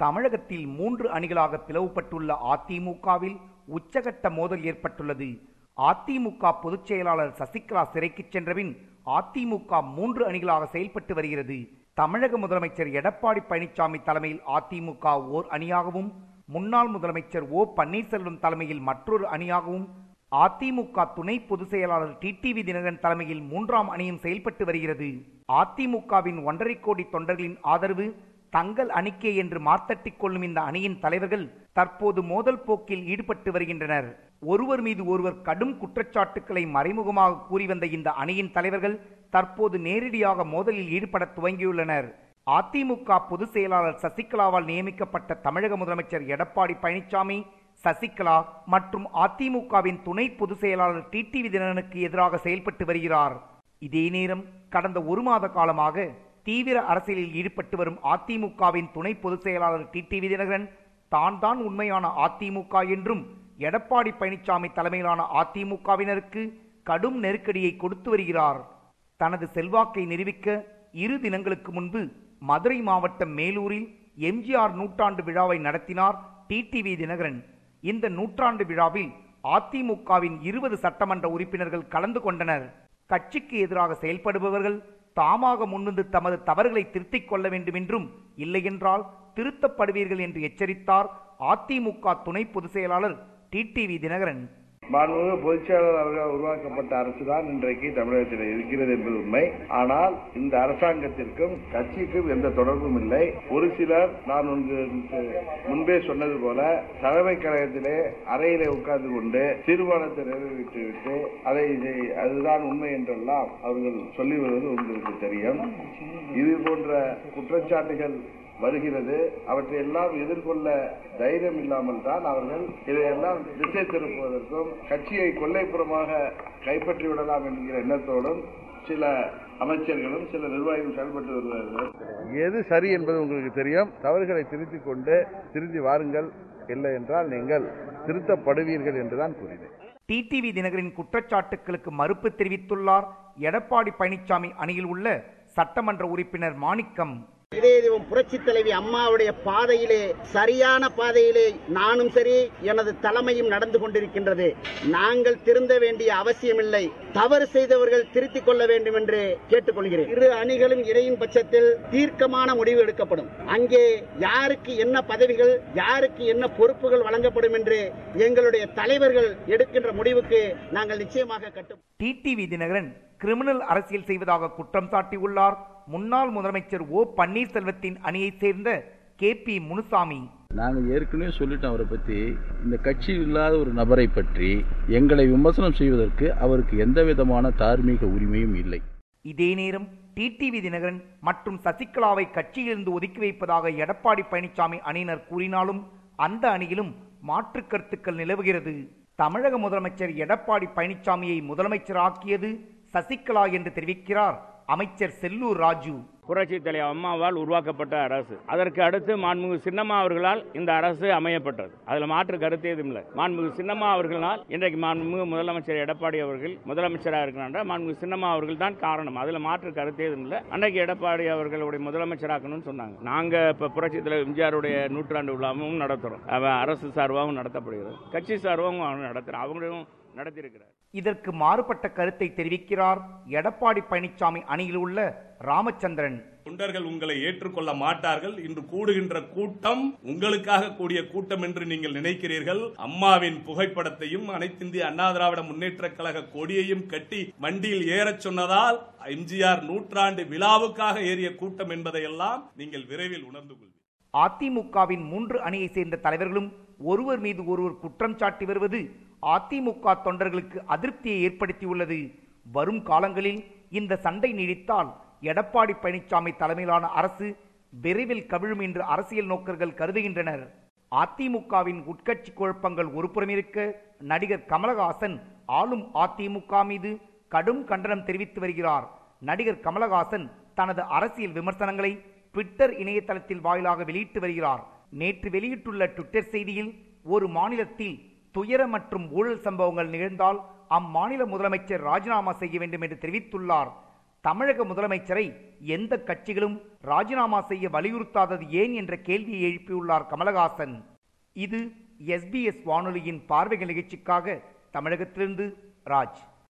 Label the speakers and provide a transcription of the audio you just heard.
Speaker 1: தமிழகத்தில் மூன்று அணிகளாக பிளவுபட்டுள்ள அதிமுகவில் உச்சகட்ட மோதல் ஏற்பட்டுள்ளது அதிமுக பொதுச் செயலாளர் சசிகலா சிறைக்கு சென்றபின் அதிமுக மூன்று அணிகளாக செயல்பட்டு வருகிறது தமிழக முதலமைச்சர் எடப்பாடி பழனிசாமி தலைமையில் அதிமுக ஓர் அணியாகவும் முன்னாள் முதலமைச்சர் ஓ பன்னீர்செல்வம் தலைமையில் மற்றொரு அணியாகவும் அதிமுக துணை பொதுச் செயலாளர் டிடிவி தினகரன் தலைமையில் மூன்றாம் அணியும் செயல்பட்டு வருகிறது அதிமுகவின் ஒன்றரை கோடி தொண்டர்களின் ஆதரவு தங்கள் அணிக்கே என்று மார்த்தட்டிக் கொள்ளும் இந்த அணியின் தலைவர்கள் தற்போது மோதல் போக்கில் ஈடுபட்டு வருகின்றனர் ஒருவர் மீது ஒருவர் கடும் குற்றச்சாட்டுக்களை மறைமுகமாக கூறி வந்த இந்த அணியின் தலைவர்கள் தற்போது நேரடியாக மோதலில் ஈடுபட துவங்கியுள்ளனர் அதிமுக பொதுச் செயலாளர் சசிகலாவால் நியமிக்கப்பட்ட தமிழக முதலமைச்சர் எடப்பாடி பழனிசாமி சசிகலா மற்றும் அதிமுகவின் துணை பொதுச் செயலாளர் டிடிவி தினகரனுக்கு எதிராக செயல்பட்டு வருகிறார் இதே நேரம் கடந்த ஒரு மாத காலமாக தீவிர அரசியலில் ஈடுபட்டு வரும் அதிமுகவின் துணை பொதுச் செயலாளர் டிடிவி தினகரன் தான் தான் உண்மையான அதிமுக என்றும் எடப்பாடி பழனிசாமி தலைமையிலான அதிமுகவினருக்கு கடும் நெருக்கடியை கொடுத்து வருகிறார் தனது செல்வாக்கை நிரூபிக்க இரு தினங்களுக்கு முன்பு மதுரை மாவட்டம் மேலூரில் எம்ஜிஆர் நூற்றாண்டு விழாவை நடத்தினார் டிடிவி தினகரன் இந்த நூற்றாண்டு விழாவில் அதிமுகவின் இருபது சட்டமன்ற உறுப்பினர்கள் கலந்து கொண்டனர் கட்சிக்கு எதிராக செயல்படுபவர்கள் தாமாக முன்வந்து தமது தவறுகளை திருத்திக் கொள்ள வேண்டும் என்றும் இல்லையென்றால் திருத்தப்படுவீர்கள் என்று எச்சரித்தார் அதிமுக துணை பொதுச் செயலாளர் டிடிவி தினகரன்
Speaker 2: மாண்புமிகு பொதுச்செயலாளர் அவர்களால் உருவாக்கப்பட்ட அரசுதான் இன்றைக்கு தமிழகத்தில் இருக்கிறது என்பது உண்மை ஆனால் இந்த அரசாங்கத்திற்கும் கட்சிக்கும் எந்த தொடர்பும் இல்லை ஒரு சிலர் நான் உங்களுக்கு முன்பே சொன்னது போல தலைமை கழகத்திலே அறையிலே உட்கார்ந்து கொண்டு தீர்மானத்தை நிறைவேற்றி விட்டு அதை இதை அதுதான் உண்மை என்றெல்லாம் அவர்கள் சொல்லி வருவது உங்களுக்கு தெரியும் இது போன்ற குற்றச்சாட்டுகள் வருகிறது அவற்றை எல்லாம் எதிர்கொள்ள தைரியம் இல்லாமல் தான் அவர்கள் இதையெல்லாம் திசை திருப்புவதற்கும் கட்சியை கொள்ளைப்புறமாக கைப்பற்றி விடலாம் என்கிற எண்ணத்தோடும் சில அமைச்சர்களும் சில நிர்வாகிகளும் செயல்பட்டு வருவார்கள் எது சரி என்பது உங்களுக்கு தெரியும் தவறுகளை திருத்திக் கொண்டு திருத்தி வாருங்கள் இல்லை என்றால் நீங்கள் திருத்தப்படுவீர்கள் என்றுதான் கூறினேன்
Speaker 1: டிடிவி தினகரின் குற்றச்சாட்டுகளுக்கு மறுப்பு தெரிவித்துள்ளார் எடப்பாடி பழனிசாமி அணியில் உள்ள சட்டமன்ற உறுப்பினர் மாணிக்கம்
Speaker 3: இதய தெய்வம் புரட்சி தலைவி அம்மாவுடைய பாதையிலே சரியான பாதையிலே நானும் சரி எனது தலைமையும் நடந்து கொண்டிருக்கின்றது நாங்கள் திருந்த வேண்டிய அவசியமில்லை தவறு செய்தவர்கள் திருத்திக் கொள்ள வேண்டும் என்று கேட்டுக்கொள்கிறேன் இரு அணிகளும் இணையும் பட்சத்தில் தீர்க்கமான முடிவு எடுக்கப்படும் அங்கே யாருக்கு என்ன பதவிகள் யாருக்கு என்ன பொறுப்புகள் வழங்கப்படும் என்று எங்களுடைய தலைவர்கள் எடுக்கின்ற முடிவுக்கு நாங்கள் நிச்சயமாக கட்டு
Speaker 1: டிடிவி தினகரன் கிரிமினல் அரசியல் செய்வதாக குற்றம் சாட்டியுள்ளார் முன்னாள் முதலமைச்சர் ஓ பன்னீர்செல்வத்தின் அணியைச் சேர்ந்த கே பி முனுசாமி
Speaker 4: நாங்கள் ஏற்கனவே சொல்லிட்டோம் அவரை பற்றி இந்த கட்சி இல்லாத ஒரு நபரை பற்றி எங்களை விமர்சனம் செய்வதற்கு அவருக்கு எந்த விதமான தார்மீக உரிமையும் இல்லை
Speaker 1: இதே நேரம் டிடிவி தினகரன் மற்றும் சசிகலாவை கட்சியிலிருந்து ஒதுக்கி வைப்பதாக எடப்பாடி பழனிசாமி அணியினர் கூறினாலும் அந்த அணியிலும் மாற்று கருத்துக்கள் நிலவுகிறது தமிழக முதலமைச்சர் எடப்பாடி பழனிசாமியை முதலமைச்சராக்கியது சசிகலா என்று தெரிவிக்கிறார் அமைச்சர் செல்லூர் ராஜு
Speaker 5: புரட்சி தலைவர் அம்மாவால் உருவாக்கப்பட்ட அரசு அதற்கு அடுத்து மாண்புமிகு சின்னம்மா அவர்களால் இந்த அரசு அமையப்பட்டது அதுல மாற்று கருத்து எதுவும் இல்லை மாண்புமிகு சின்னம்மா அவர்களால் இன்றைக்கு மாண்புமிகு முதலமைச்சர் எடப்பாடி அவர்கள் முதலமைச்சராக இருக்கிறார் மாண்புமிகு சின்னம்மா அவர்கள் தான் காரணம் அதுல மாற்று கருத்து எதுவும் இல்லை அன்றைக்கு எடப்பாடி அவர்களுடைய முதலமைச்சராக்கணும்னு சொன்னாங்க நாங்க இப்ப புரட்சி தலைவர் எம்ஜிஆருடைய நூற்றாண்டு விழாவும் நடத்துறோம் அவ அரசு சார்பாகவும் நடத்தப்படுகிறது கட்சி சார்பாகவும் நடத்துறோம் அவங்களும் நடத்தியிருக்கிறார்
Speaker 1: இதற்கு மாறுபட்ட கருத்தை தெரிவிக்கிறார் எடப்பாடி பழனிசாமி அணியில் உள்ள ராமச்சந்திரன்
Speaker 6: தொண்டர்கள் உங்களை ஏற்றுக்கொள்ள மாட்டார்கள் இன்று கூடுகின்ற கூட்டம் உங்களுக்காக கூடிய கூட்டம் என்று நீங்கள் நினைக்கிறீர்கள் அம்மாவின் புகைப்படத்தையும் அனைத்திந்திய அண்ணா திராவிட முன்னேற்ற கழக கொடியையும் கட்டி வண்டியில் ஏறச் சொன்னதால் எம்ஜிஆர் நூற்றாண்டு விழாவுக்காக ஏறிய கூட்டம் என்பதையெல்லாம் நீங்கள் விரைவில் உணர்ந்து கொள்வீர்கள்
Speaker 1: அதிமுகவின் மூன்று அணியை சேர்ந்த தலைவர்களும் ஒருவர் மீது ஒருவர் குற்றம் சாட்டி வருவது அதிமுக தொண்டர்களுக்கு அதிருப்தியை ஏற்படுத்தியுள்ளது வரும் காலங்களில் இந்த சண்டை நீடித்தால் எடப்பாடி பழனிசாமி தலைமையிலான அரசு விரைவில் கவிழும் என்று அரசியல் நோக்கர்கள் கருதுகின்றனர் அதிமுகவின் உட்கட்சி குழப்பங்கள் ஒருபுறம் இருக்க நடிகர் கமலஹாசன் ஆளும் அதிமுக மீது கடும் கண்டனம் தெரிவித்து வருகிறார் நடிகர் கமலஹாசன் தனது அரசியல் விமர்சனங்களை ட்விட்டர் இணையதளத்தில் வாயிலாக வெளியிட்டு வருகிறார் நேற்று வெளியிட்டுள்ள ட்விட்டர் செய்தியில் ஒரு மாநிலத்தில் துயர மற்றும் ஊழல் சம்பவங்கள் நிகழ்ந்தால் அம்மாநில முதலமைச்சர் ராஜினாமா செய்ய வேண்டும் என்று தெரிவித்துள்ளார் தமிழக முதலமைச்சரை எந்த கட்சிகளும் ராஜினாமா செய்ய வலியுறுத்தாதது ஏன் என்ற கேள்வியை எழுப்பியுள்ளார் கமலஹாசன் இது எஸ்பிஎஸ் வானொலியின் பார்வைகள் நிகழ்ச்சிக்காக தமிழகத்திலிருந்து ராஜ்